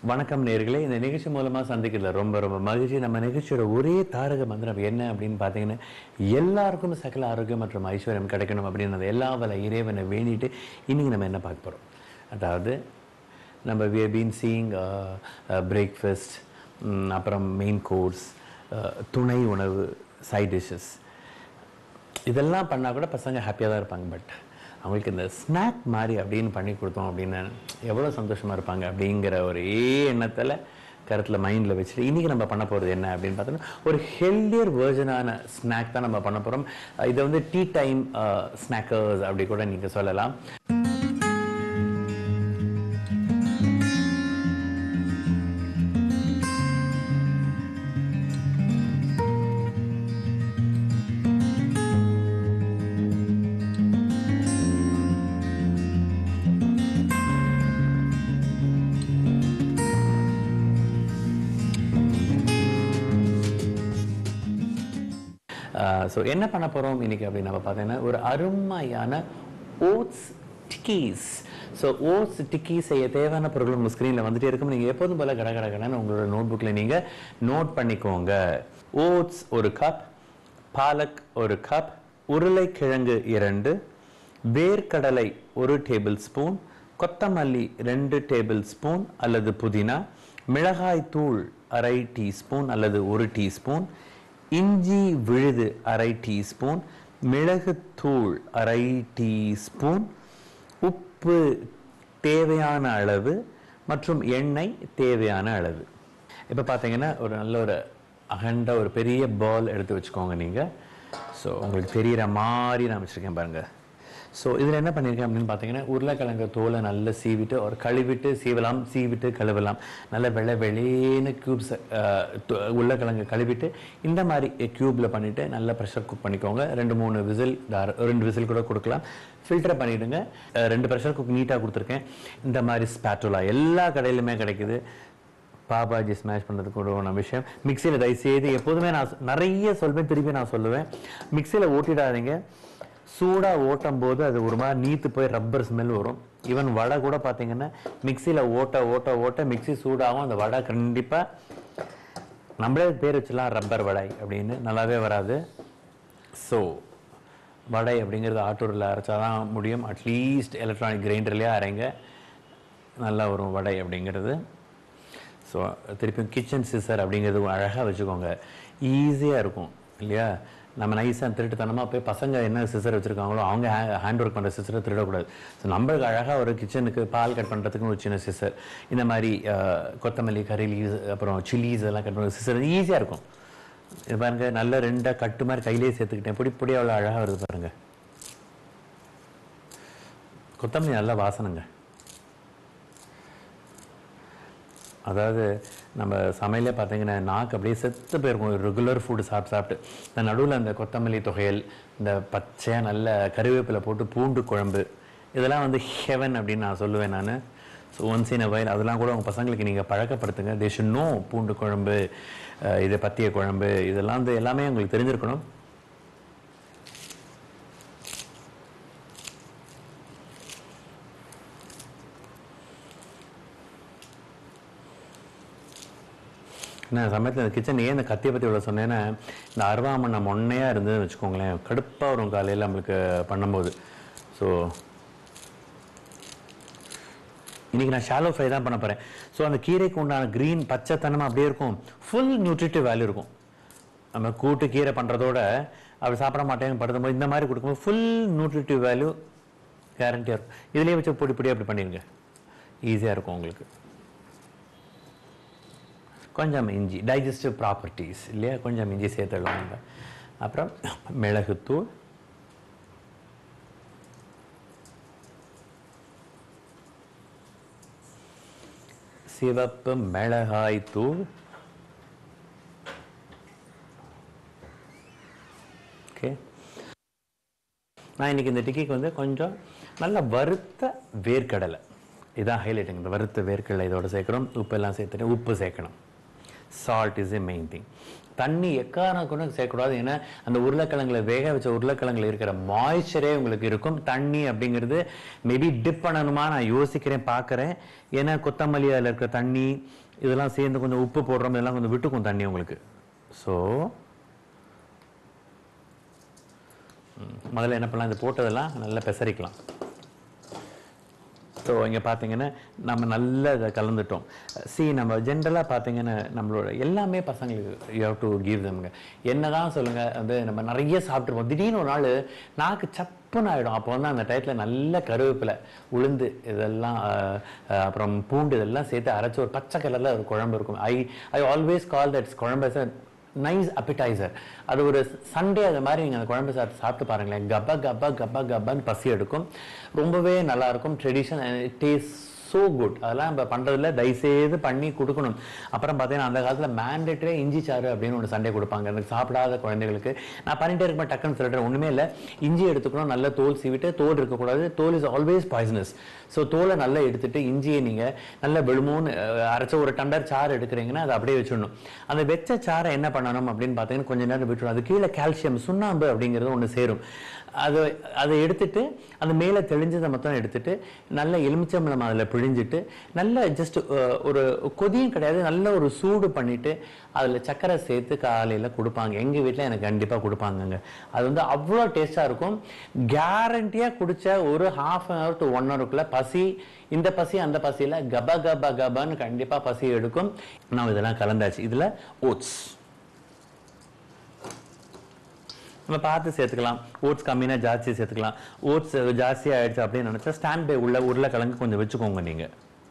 வணக்கம் நேர்களே இந்த நிகழ்ச்சி மூலமா சந்திக்கிறதுல ரொம்ப ரொம்ப மகிழ்ச்சி நம்ம நிகழ்ச்சியோட ஒரே தாரக மந்திரம் என்ன அப்படின்னு பார்த்தீங்கன்னா எல்லாருக்கும் சகல ஆரோக்கியம் மற்றும் ஐஸ்வர்யம் கிடைக்கணும் அப்படின்னு அந்த எல்லா வல்ல இறைவனை வேண்டிட்டு இன்னைக்கு நம்ம என்ன பார்க்க போறோம் அதாவது நம்ம வி பீன் சீயிங் பிரேக்ஃபாஸ்ட் அப்புறம் மெயின் கோர்ஸ் துணை உணவு சைட் டிஷ்ஷஸ் இதெல்லாம் பண்ணால் கூட பசங்க ஹாப்பியாக தான் இருப்பாங்க பட் அவங்களுக்கு இந்த ஸ்நாக் மாதிரி அப்படின்னு பண்ணி கொடுத்தோம் அப்படின்னு எவ்வளோ சந்தோஷமாக இருப்பாங்க அப்படிங்கிற ஒரே எண்ணத்தில் கருத்தில் மைண்டில் வச்சுட்டு இன்றைக்கி நம்ம பண்ண போகிறது என்ன அப்படின்னு பார்த்தோன்னா ஒரு ஹெல்தியர் வேர்ஜனான ஸ்நாக் தான் நம்ம பண்ண போகிறோம் இதை வந்து டீ டைம் ஸ்நாக்கர்ஸ் அப்படி கூட நீங்கள் சொல்லலாம் ஸோ என்ன பண்ண போகிறோம் இன்னைக்கு அப்படின்னு நம்ம பார்த்தீங்கன்னா ஒரு அருமையான oats tikkis so oats tikki செய்ய தேவையான பொருட்கள் உங்கள் ஸ்க்ரீனில் வந்துட்டே இருக்கும் நீங்கள் எப்போதும் போல கட கட கடன்னு உங்களோட நோட் புக்கில் நீங்கள் நோட் பண்ணிக்கோங்க ஓட்ஸ் ஒரு கப் பாலக் ஒரு கப் உருளைக்கிழங்கு இரண்டு வேர்க்கடலை ஒரு டேபிள் ஸ்பூன் கொத்தமல்லி ரெண்டு டேபிள் ஸ்பூன் அல்லது புதினா மிளகாய் தூள் அரை டீஸ்பூன் அல்லது ஒரு டீஸ்பூன் இஞ்சி விழுது அரை டீஸ்பூன் மிளகுத்தூள் அரை டீஸ்பூன் உப்பு தேவையான அளவு மற்றும் எண்ணெய் தேவையான அளவு இப்போ பார்த்தீங்கன்னா ஒரு நல்ல ஒரு அகண்ட ஒரு பெரிய பால் எடுத்து வச்சுக்கோங்க நீங்கள் ஸோ உங்களுக்கு தெரிகிற மாதிரி நான் வச்சுருக்கேன் பாருங்கள் ஸோ இதில் என்ன பண்ணியிருக்கேன் அப்படின்னு பார்த்தீங்கன்னா உருளைக்கிழங்கு தோலை நல்லா சீவிட்டு ஒரு கழுவிட்டு சீவலாம் சீவிட்டு கழுவலாம் நல்ல வெள்ளை வெளியேன்னு க்யூப்ஸ் உருளைக்கிழங்கு கழுவிட்டு இந்த மாதிரி க்யூப்பில் பண்ணிவிட்டு நல்லா ப்ரெஷர் குக் பண்ணிக்கோங்க ரெண்டு மூணு விசில் ரெண்டு விசில் கூட கொடுக்கலாம் ஃபில்டர் பண்ணிவிடுங்க அஹ் ரெண்டு ப்ரெஷர் குக் நீட்டாக கொடுத்துருக்கேன் இந்த மாதிரி ஸ்பேட்டுலா எல்லா கடையிலுமே கிடைக்குது பாபாஜி ஸ்மாஷ் பண்ணுறதுக்கு ஒரு விஷயம் மிக்சியில் தயவுசெய்து எப்போதுமே நான் சொ- நிறைய சொல்வேன் திருப்பி நான் சொல்லுவேன் மிக்சியில் ஓட்டிடாதீங்க சூடாக ஓட்டும் போது அது ஒரு மாதிரி நீத்து போய் ரப்பர் ஸ்மெல் வரும் ஈவன் வடை கூட பார்த்தீங்கன்னா மிக்சியில் ஓட்ட ஓட்ட ஓட்ட மிக்ஸி சூடாகும் அந்த வடை கண்டிப்பாக நம்மளே பேர் வச்சிடலாம் ரப்பர் வடை அப்படின்னு நல்லாவே வராது ஸோ வடை அப்படிங்கிறது ஆட்டூரில் அரைச்சா தான் முடியும் அட்லீஸ்ட் எலக்ட்ரானிக் கிரைண்டர்லேயே அரைங்க நல்லா வரும் வடை அப்படிங்கிறது ஸோ திருப்பியும் கிச்சன் சிசர் அப்படிங்கிறது அழகாக வச்சுக்கோங்க ஈஸியாக இருக்கும் இல்லையா நம்ம நைஸாக திருட்டுத்தனமாக போய் பசங்க என்ன சிசர் வச்சுருக்காங்களோ அவங்க ஹேண்ட் ஒர்க் பண்ணுற சிசரை திருடக்கூடாது ஸோ நம்மளுக்கு அழகாக ஒரு கிச்சனுக்கு பால் கட் பண்ணுறதுக்குன்னு ஒரு சின்ன சிசர் இந்த மாதிரி அஹ், கொத்தமல்லி கறி லீவ்ஸ் அப்புறம் சில்லிஸ் எல்லாம் கட் பண்ணுற சிசர் ஈஸியாக இருக்கும் இது பாருங்க நல்ல ரெண்டாக கட்டு மாதிரி கையிலேயே சேர்த்துக்கிட்டேன் பொடி பொடி அவ்வளோ அழகாக வருது பாருங்க கொத்தமல்லி நல்ல வாசனைங்க அதாவது நம்ம சமையலே பார்த்தீங்கன்னா நாக்கு அப்படியே செத்து போயிருக்கும் ரெகுலர் ஃபுட்டு சாப்பிட்டு சாப்பிட்டு இந்த நடுவில் அந்த கொத்தமல்லி தொகையல் இந்த பச்சையாக நல்ல கருவேப்பிலை போட்டு பூண்டு குழம்பு இதெல்லாம் வந்து ஹெவன் அப்படின்னு நான் சொல்லுவேன் நான் ஸோ ஒன்ஸ் இன் வயல் அதெல்லாம் கூட உங்கள் பசங்களுக்கு நீங்கள் பழக்கப்படுத்துங்க தே ஷுட் நோ பூண்டு குழம்பு அஹ், இது பத்திய குழம்பு இதெல்லாம் வந்து எல்லாமே உங்களுக்கு தெரிஞ்சிருக்கணும் நான் சமயத்தில் இந்த கிச்சன் ஏன் இந்த கத்தியை பற்றி இவ்வளோ சொன்னேன்னா இந்த அருவாமண்ணை மொன்னையாக இருந்ததுன்னு வச்சுக்கோங்களேன் கடுப்பாக வரும் காலையில் நம்மளுக்கு பண்ணும்போது ஸோ இன்னைக்கு நான் ஷாலோ ஃப்ரை தான் பண்ண போகிறேன் ஸோ அந்த கீரைக்கு உண்டான க்ரீன் பச்சைத்தனமாக அப்படியே இருக்கும் ஃபுல் நியூட்ரிட்டிவ் வேல்யூ இருக்கும் நம்ம கூட்டு கீரை பண்ணுறதோட அப்படி சாப்பிட மாட்டேன் படுத்தும்போது இந்த மாதிரி கொடுக்கும்போது ஃபுல் நியூட்ரிட்டிவ் வேல்யூ கேரண்டியாக இருக்கும் இதுலேயே வச்சு பொடி பொடி அப்படி பண்ணிடுங்க ஈஸியாக இருக்கும் உங்களுக்கு கொஞ்சம் இஞ்சி டைஜஸ்டிவ் ப்ராப்பர்ட்டிஸ் இல்லையா கொஞ்சம் இஞ்சி சேர்த்துடலாம் நம்ம அப்புறம் மிளகுத்தூள் சிவப்பு மிளகாய் தூள் ஓகே நான் இன்னைக்கு இந்த டிக்கிக்கு வந்து கொஞ்சம் நல்ல வறுத்த வேர்க்கடலை இதான் ஹைலைட்டுங்க இந்த வறுத்த வேர்க்கடலை இதோட சேர்க்குறோம் உப்பு எல்லாம் சேர்த்துட்டு உப்பு சேர்க்கணும் salt is a main thing தண்ணி எக்காரணம் கூட சேர்க்கக்கூடாது ஏன்னா அந்த உருளைக்கிழங்குல வேக வச்ச உருளைக்கிழங்குல இருக்கிற மாய்ச்சரே உங்களுக்கு இருக்கும் தண்ணி அப்படிங்கிறது மேபி டிப் பண்ணணுமா நான் யோசிக்கிறேன் பார்க்குறேன் ஏன்னா கொத்தமல்லி அதில் இருக்கிற தண்ணி இதெல்லாம் சேர்ந்து கொஞ்சம் உப்பு போடுறோம் இதெல்லாம் கொஞ்சம் விட்டுக்கும் தண்ணி உங்களுக்கு ஸோ முதல்ல என்ன பண்ணலாம் இது போட்டதெல்லாம் நல்லா பெசரிக்கலாம் ஸோ இங்கே பார்த்தீங்கன்னா நம்ம நல்லா இதை கலந்துட்டோம் சி நம்ம ஜென்ரலாக பார்த்தீங்கன்னா நம்மளோட எல்லாமே பசங்களுக்கு யூ ஹவ் டு கிவ் தம்ங்க என்ன தான் சொல்லுங்கள் வந்து நம்ம நிறைய சாப்பிட்ருப்போம் திடீர்னு ஒரு நாள் நாக்கு சப்புன்னு ஆகிடும் அப்போ வந்து அந்த டயத்தில் நல்ல கருவேப்பிலை உளுந்து இதெல்லாம் அஹ், அஹ், அப்புறம் பூண்டு இதெல்லாம் சேர்த்து அரைச்சி ஒரு பச்சை கலரில் ஒரு குழம்பு இருக்கும் I I always call that's kuzhambu as a nice appetizer அது ஒரு சண்டே அது மாதிரி நீங்கள் அந்த குழம்பு சாப்பிட்டு சாப்பிட்டு பாருங்களேன் கப்பா கப்பா கப்பா கப்பான்னு பசி எடுக்கும் ரொம்பவே நல்லா இருக்கும் ட்ரெடிஷன் டேஸ்ட் ஸோ குட் அதெல்லாம் நம்ம பண்ணுறதுல தயவுசெய்து பண்ணி கொடுக்கணும் அப்புறம் பார்த்தீங்கன்னா அந்த காலத்தில் மேண்டேட்டரியாக இஞ்சி சாறு அப்படின்னு ஒன்று சண்டே கொடுப்பாங்க எனக்கு சாப்பிடாத குழந்தைகளுக்கு நான் பண்ணிட்டே இருப்பேன் டக்குன்னு சொல்லிட்டேன் ஒன்றுமே இல்லை இஞ்சி எடுத்துக்கணும் நல்ல தோல் சீவிட்டு தோல் இருக்கக்கூடாது தோல் இஸ் ஆல்வேஸ் பாய்சனஸ் ஸோ தோலை நல்லா எடுத்துட்டு இஞ்சியை நீங்கள் நல்ல வெளுமோன்னு அஹ், அரைச்ச ஒரு டம்ளர் சாறு எடுக்கிறீங்கன்னா அதை அப்படியே வச்சிடணும் அந்த வெச்ச சாறை என்ன பண்ணணும் அப்படின்னு பார்த்தீங்கன்னா கொஞ்ச நேரம் விட்டுரும் அது கீழே கால்சியம் சுண்ணாம்பு அப்படிங்கிறது ஒன்று சேரும் அது அதை எடுத்துட்டு அந்த மேலே தெளிஞ்சதை மொத்தம் எடுத்துட்டு நல்ல எலுமிச்சம்பழம் அதில் பிழிஞ்சிட்டு நல்ல ஜஸ்ட் ஒரு கொதியும் கிடையாது நல்ல ஒரு சூடு பண்ணிட்டு அதில் சர்க்கரை சேர்த்து காலையில் கொடுப்பாங்க எங்கள் வீட்டில் எனக்கு கண்டிப்பாக கொடுப்பாங்கங்க அது வந்து அவ்வளோ டேஸ்ட்டாக இருக்கும் கேரண்டியாக குடிச்ச ஒரு half an hour to one ஹவருக்குள்ள பசி இந்த பசி அந்த பசியில் கப கப கபன்னு கண்டிப்பாக பசி எடுக்கும் நான் இதெல்லாம் கலந்தாச்சு இதில் ஓட்ஸ் நம்ம பார்த்து சேர்த்துக்கலாம் ஓட்ஸ் கம்மினா ஜாஸ்தி சேர்த்துக்கலாம் ஓட்ஸ் ஜாஸ்தி ஆயிடுச்சு அப்படின்னு நினைச்சா ஸ்டாண்ட் பை உள்ள உருளைக்கிழங்கு கொஞ்சம் வச்சுக்கோங்க நீங்க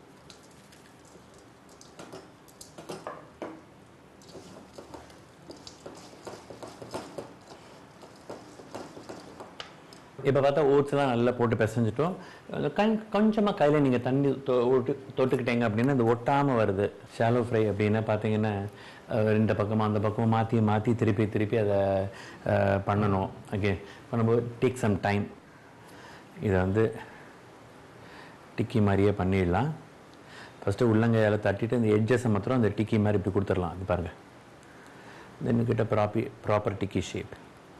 இப்போ பார்த்தா ஓட்ஸ்லாம் நல்லா போட்டு பிசைஞ்சிட்டோம் அந்த கண் கொஞ்சமாக கையில் நீங்கள் தண்ணி தொ- ஒட்டு தொட்டுக்கிட்டீங்க அப்படின்னா அது ஒட்டாமல் வருது ஷாலோ ஃப்ரை அப்படின்னா பார்த்தீங்கன்னா அஹ், ரெண்டு பக்கமும் அந்த பக்கமும் மாற்றி மாற்றி திருப்பி திருப்பி அதை அஹ், பண்ணணும் ஓகே பண்ணும்போது டேக் சம் டைம் இதை வந்து டிக்கி மாதிரியே பண்ணிடலாம் ஃபஸ்ட்டு உள்ளங்கையால் தட்டிட்டு இந்த எட்ஜஸை மாத்திரம் அந்த டிக்கி மாதிரி இப்படி கொடுத்துடலாம் இது பாருங்கள் தென் கிட்ட ப்ராப்பி ப்ராப்பர் டிக்கி ஷேப்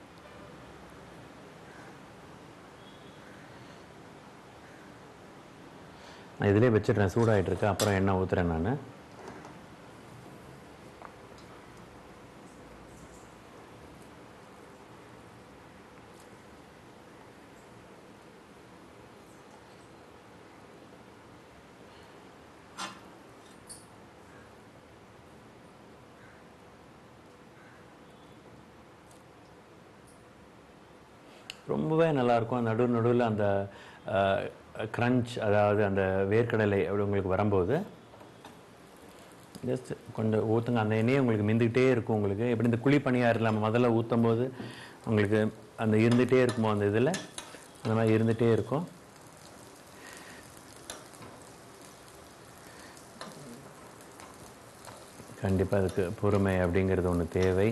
நான் இதிலே வச்சிடுறேன் சூடாயிட்டு இருக்கு அப்புறம் எண்ணெய் ஊற்றுறேன் நான் ரொம்பவே நல்லா இருக்கும் நடு நடுவில் அந்த க்ரன்ச் அதாவது அந்த வேர்க்கடலை அப்படி உங்களுக்கு வரும்போது ஜஸ்ட் கொஞ்சம் ஊற்றுங்க அந்த எண்ணெயை உங்களுக்கு மிந்துக்கிட்டே இருக்கும் உங்களுக்கு எப்படி இந்த குழி பணியாரில் நம்ம முதல்ல ஊற்றும் போது உங்களுக்கு அந்த இருந்துகிட்டே இருக்குமோ அந்த இதில் அந்த மாதிரி இருந்துகிட்டே இருக்கும் கண்டிப்பாக அதுக்கு பொறுமை அப்படிங்கிறது ஒன்று தேவை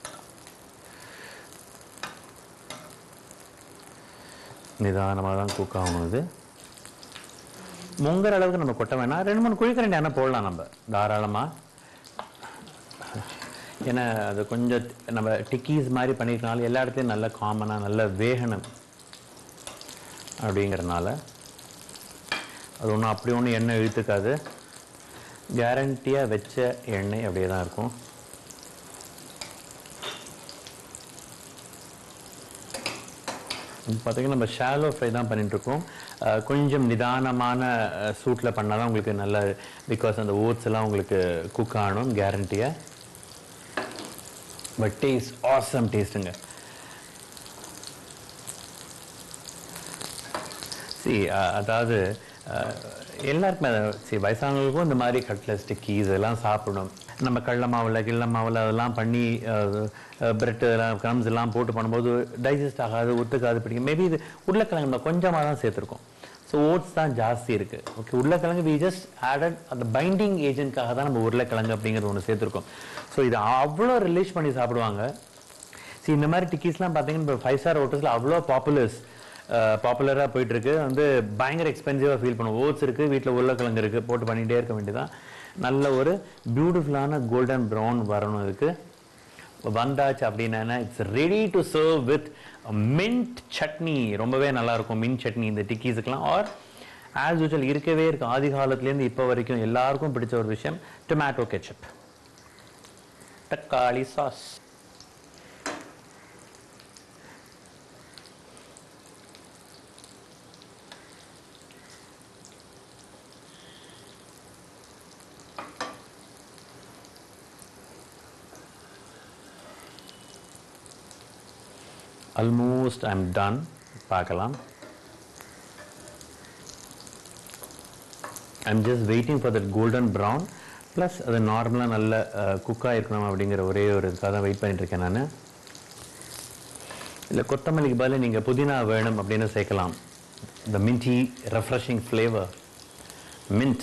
நிதானமாக தான் குக் ஆகணும் இது முங்குற அளவுக்கு நம்ம கொட்ட வேணாம் ரெண்டு மூணு குழிக்கரண்டி ஆனால் போடலாம் நம்ம தாராளமாக ஏன்னா அது கொஞ்சம் நம்ம டிக்கீஸ் மாதிரி பண்ணிருக்கனால எல்லா இடத்துலையும் நல்ல காமனாக நல்ல வேகணும் அப்படிங்கிறனால அது ஒன்றும் அப்படி ஒன்றும் எண்ணெய் இழுத்துக்காது கேரண்டியாக வச்ச எண்ணெய் அப்படியே தான் இருக்கும் பார்த்தீங்கன்னா நம்ம ஷாலோ ஃப்ரை தான் பண்ணிட்டு இருக்கோம் அஹ் கொஞ்சம் நிதானமான சூட்டில் பண்ணால் தான் உங்களுக்கு நல்ல பிகாஸ் அந்த ஓட்ஸ் எல்லாம் உங்களுக்கு குக் ஆகணும் கேரண்டியாக பட் டேஸ்ட் ஆசம் டேஸ்ட்டுங்க சி அதாவது அஹ், எல்லாருக்குமே சி வயசானவங்களுக்கும் இந்த மாதிரி கட்லஸ் டிக்கீஸ் இதெல்லாம் சாப்பிடணும் நம்ம கடல மாவில் கிள்ள மாவில் அதெல்லாம் பண்ணி பிரெட் எல்லாம் க்ரம்ஸ் எல்லாம் போட்டு பண்ணும்போது டைஜஸ்ட் ஆகாது ஒத்துக்காது பிடிக்கும் மேபி இது உருளைக்கிழங்கு நம்ம கொஞ்சமாக தான் சேர்த்துருக்கோம் ஸோ ஓட்ஸ் தான் ஜாஸ்தி இருக்குது ஓகே உருளைக்கிழங்கு வி ஜஸ்ட் ஆடட் அந்த பைண்டிங் ஏஜென்ட்காக தான் நம்ம உருளைக்கிழங்கு அப்படிங்கிறது ஒன்று சேர்த்துருக்கோம் ஸோ இது அவ்வளோ ரிலீஸ் பண்ணி சாப்பிடுவாங்க see இந்த மாதிரி டிக்கீஸ்லாம் பார்த்தீங்கன்னா இப்போ ஃபைவ் ஸ்டார் ஹோட்டல்ஸில் அவ்வளோ பாப்புலர்ஸ் பாப்புலராக போயிட்டு இருக்கு வந்து பயங்கர எக்ஸ்பென்சிவாக ஃபீல் பண்ணுவோம் ஓட்ஸ் இருக்குது வீட்டில் உருளைக்கிழங்கு இருக்குது போட்டு பண்ணிகிட்டே இருக்க வேண்டியதான் நல்ல ஒரு பியூட்டிஃபுல்லான கோல்டன் ப்ரௌன் வரணும் இதுக்கு வந்தாச்சு அப்படின்னா it's ready to serve with mint chutney ரொம்பவே நல்லா இருக்கும் மின்ட் சட்னி இந்த டிக்கீஸுக்கெல்லாம் ஆர் ஆஸ் யூஷுவல் இருக்கவே இருக்கு ஆதி காலத்துலேருந்து இப்போ வரைக்கும் எல்லாருக்கும் பிடிச்ச ஒரு விஷயம் டொமேட்டோ கெச்சப் தக்காளி sauce almost I am done பார்க்கலாம் I'm just waiting for that golden brown plus அது நார்மலாக நல்ல குக்காக இருக்கணும் அப்படிங்கிற ஒரே ஒரு இதுக்காக தான் வெயிட் பண்ணிட்டு இருக்கேன் நான் இல்லை கொத்தமல்லிக்கு பதில் நீங்கள் புதினா வேணும் அப்படின்னு சேர்க்கலாம் the minty refreshing flavour mint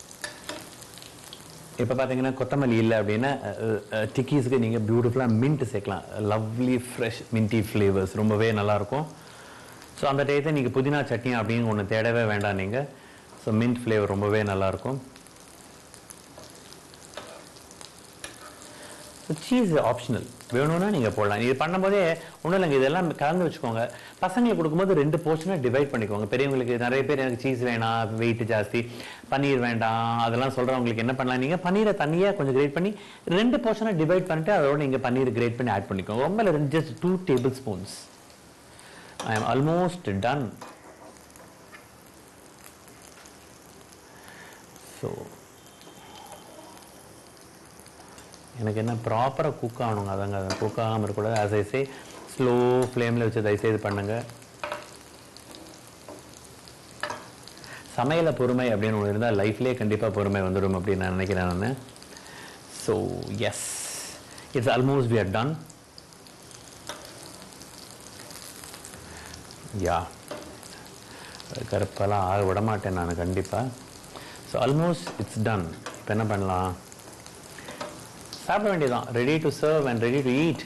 இப்போ பார்த்தீங்கன்னா கொத்தமல்லி இல்லை அப்படின்னா டிக்கீஸ்க்கு நீங்கள் பியூட்டிஃபுல்லாக மின்ட் சேர்க்கலாம் லவ்லி ஃப்ரெஷ் மின்டி ஃப்ளேவர்ஸ் ரொம்பவே நல்லாயிருக்கும் ஸோ அந்த டயத்தை நீங்கள் புதினா சட்னி அப்படின்னு ஒன்று தேடவே வேண்டாம் நீங்கள் ஸோ மின்ட் ஃப்ளேவர் ரொம்பவே நல்லாயிருக்கும் சீஸ் ஆப்ஷனல் வேணும்னா நீங்கள் போடலாம் இது பண்ணும்போதே ஒன்றும் இல்லைங்க இதெல்லாம் கலந்து வச்சுக்கோங்க பசங்களுக்கு கொடுக்கும்போது ரெண்டு போர்ஷனாக டிவைட் பண்ணிக்கோங்க பெரியவங்களுக்கு நிறைய பேர் எனக்கு சீஸ் வேணாம் வெயிட் ஜாஸ்தி பன்னீர் வேண்டாம் அதெல்லாம் சொல்கிறவங்களுக்கு என்ன பண்ணலாம் நீங்கள் பன்னீரை தனியாக கொஞ்சம் கிரேட் பண்ணி ரெண்டு போர்ஷனாக டிவைட் பண்ணிட்டு அதோட நீங்கள் பன்னீர் கிரேட் பண்ணி ஆட் பண்ணிக்கோங்க ரொம்ப இல்லை ரெண்டு just two tablespoons I am almost done so எனக்கு என்ன ப்ராப்பராக குக் ஆகணுங்க அதாங்க அது குக் ஆகாமல் இருக்கக்கூடாது ஆஸ் ஐ சே ஸ்லோ ஃப்ளேமில் வச்சு தயவுசெய்து பண்ணுங்க சமையல பொறுமை அப்படின்னு ஒன்று இருந்தால் லைஃப்லேயே கண்டிப்பாக பொறுமை வந்துடும் அப்படின்னு நான் நினைக்கிறேன் நான் so yes it's almost we are done yeah கருப்பெல்லாம் ஆக விட மாட்டேன் நான் கண்டிப்பாக ஸோ ஆல்மோஸ்ட் இட்ஸ் டன் இப்போ என்ன பண்ணலாம் சாப்பிட வேண்டியதான் ready to serve and ready to eat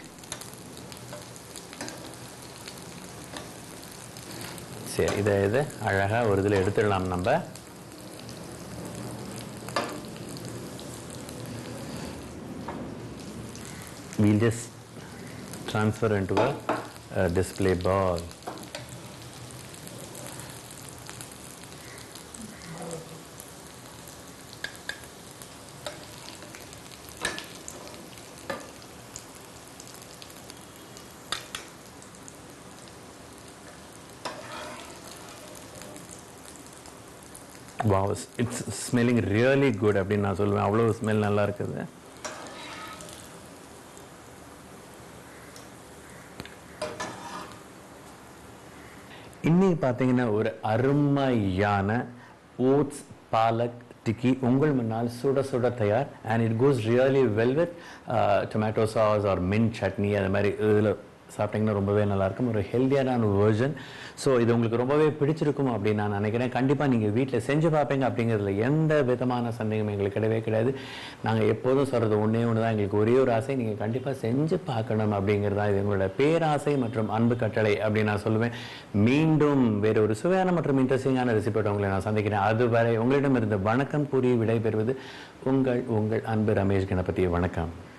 சரி இதை இது அழகாக ஒரு இதில் எடுத்துடலாம் நம்ம we'll just transfer into a, a display ball wow it's smelling really good அப்படின்னு நான் சொல்லுவேன் அவ்வளோ ஸ்மெல் நல்லா இருக்குது இன்னைக்கு பார்த்தீங்கன்னா ஒரு அருமையான ஓட்ஸ் பாலக் டிக்கி உங்கள் முன்னால் சுட சுட தயார் and it goes really well with tomato sauce or mint chutney அது மாதிரி இதில் சாப்பிட்டிங்கன்னா ரொம்பவே நல்லாயிருக்கும் ஒரு ஹெல்த்தியான வேர்ஜன் ஸோ இது உங்களுக்கு ரொம்பவே பிடிச்சிருக்கும் அப்படின்னு நான் நினைக்கிறேன் கண்டிப்பாக நீங்கள் வீட்டில் செஞ்சு பார்ப்பீங்க அப்படிங்கிறதுல எந்த விதமான சந்தேகமும் எங்களுக்கு கிடையவே கிடையாது நாங்கள் எப்போதும் சொல்கிறது ஒன்றே ஒன்று தான் எங்களுக்கு ஒரே ஒரு ஆசை நீங்கள் கண்டிப்பாக செஞ்சு பார்க்கணும் அப்படிங்கிறது தான் இது எங்களோட பேராசை மற்றும் அன்பு கட்டளை அப்படின்னு நான் சொல்லுவேன் மீண்டும் வேறு ஒரு சுவையான மற்றும் இன்ட்ரெஸ்டிங்கான ரெசிபியோட உங்களை நான் சந்திக்கிறேன் அதுவரை உங்களிடமிருந்து வணக்கம் கூறி விடைபெறுவது உங்கள் உங்கள் அன்பு ரமேஷ் கணபதி வணக்கம்